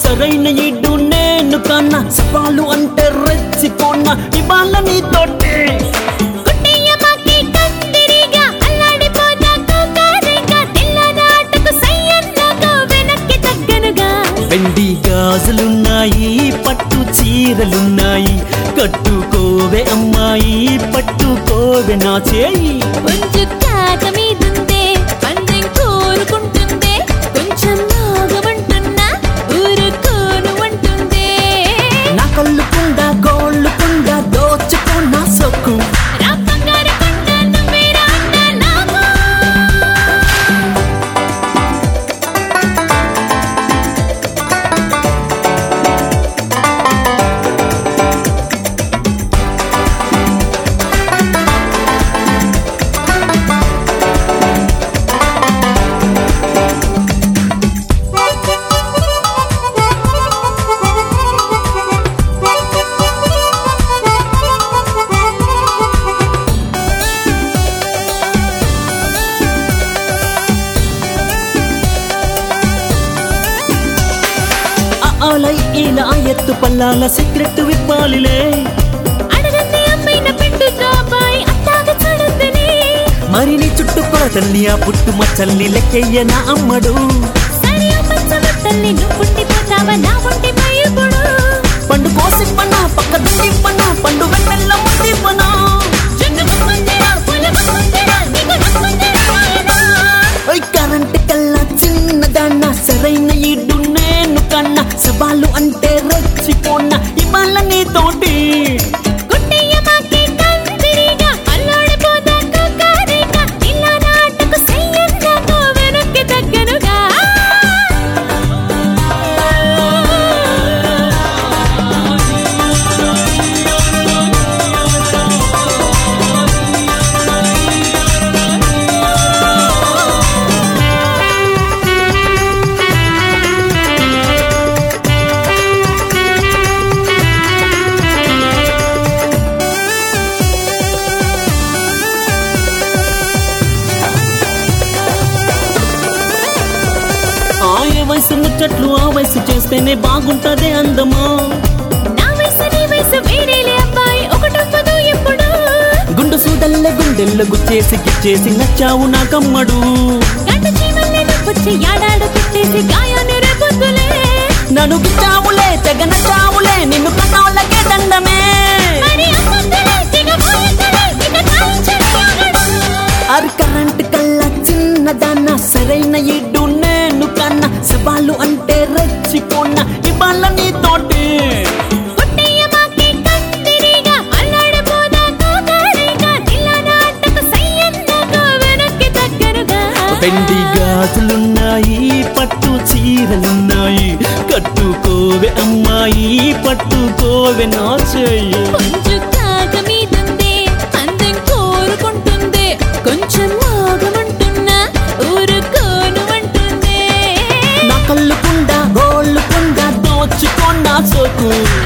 సరైన ఇడ్డు నేను కన్నా సవాలు అంటే రెచ్చిపోన్నా ఇవాళ నీతోటి కుట్టయ్యమాకి కందిరిగా అల్లాడిపోతా కోకారిగా తెల్లనాటకు సయ్యన్నగా వెనక్కి తగ్గనుగా వెండి గాజులున్నాయి పట్టు చీరలున్నాయి కట్టుకోవే అమ్మాయి పట్టుకోవే నా చేయి కొంచెం కాక మీదుందే పందెం కోరుకుంటుందే కొంచెం నాగమంటున్నా ఊరుకోను అంటుందే నా కళ్ళు కుండ గోళ్ళు కుండ దోచుకున్న సొక్కు రా బంగారు కొండ నువ్వే రా అంట నాకు ఆ ఆలై ఇలా ఎత్తు పల్లాల సీక్రెట్ విప్పాలిలే అడగంది అమ్మైన పెట్టు రాబాయ్ అట్టాగ చూడొద్దని మరి నీ చుట్టూ కొలతల్ని ఆ పుట్టు మచ్చల్ని లెక్కయ్య నా అమ్మడు సరే పచ్చబట్టల్ని నువ్వు ఉండిపోతావా నా ఉండిపో ఇప్పుడు పండు కోసిప్పనా పక్క దుండిప్పనా పండు వెన్నెల్ల ముద్దిప్పనా జన్మకుందేరా పొలకుందేరా నీకు నక్కుందేరా నాయనా ఓయ్ కరెంట్ కల్లా చిన్నదాన్న సరైన ఇడ్డు నేను కన్నా సవాలు అంటే రెచ్చిపోన్న ఇవాళ నీతోటి గుట్టయ్యమాకి కందిరిగా అల్లాడిపోతా కోకారిగా ఇలా నాటకు సయ్యన్నగా వెనక్కి తగ్గనుగా ఆ ఏ వయసు ముచ్చట్లు ఆ వయసు చేస్తేనే బాగుంటదే అందమా నా వయసు నీ వయసు వేరేలే అబ్బాయి ఒకటొప్పదు ఎప్పుడు గుండు సూదల్లే గుండెల్లో గుచ్చేసి గిచ్చేసి నచ్చావు నాకమ్మడు గంట చీమల్ని నొప్పొచ్చి యాడాడు పెట్టేసి గాయాన్ని రేపొద్దులే నన్ను గిచ్చావులే తెగ నచ్చావులే నిన్ను కన్నోళ్ళకే దండమే మరి అమ్మొద్దులే దిగబోయొద్దులే ఇక కాయించని ఆగడు అరి కరెంట్ కల్లా చిన్నదాన్న సరైన ఇడ్డు నేను కన్నా సవాలు అంటే రెచ్చిపోన్న ఇవాళ నీతోటి గుట్టయ్యమాకి కందిరిగా అల్లాడిపోదా కోకారిగా ఇలా నాటకు సయ్యన్నగా వెనక్కి తగ్గనుగా వెండి గాజులున్నాయి పట్టు చీరలున్నాయి కట్టుకోవే అమ్మాయి పట్టుకోవే నా చెయ్యి కొంచెం కాక మీదుందే అందం కోరుకుంటుందే కొంచెం నాగమంటున్నా ఊరుకోను అంటుందే నా కళ్ళు కుండ గోళ్ళు కుండ దోచుకున్న సోకు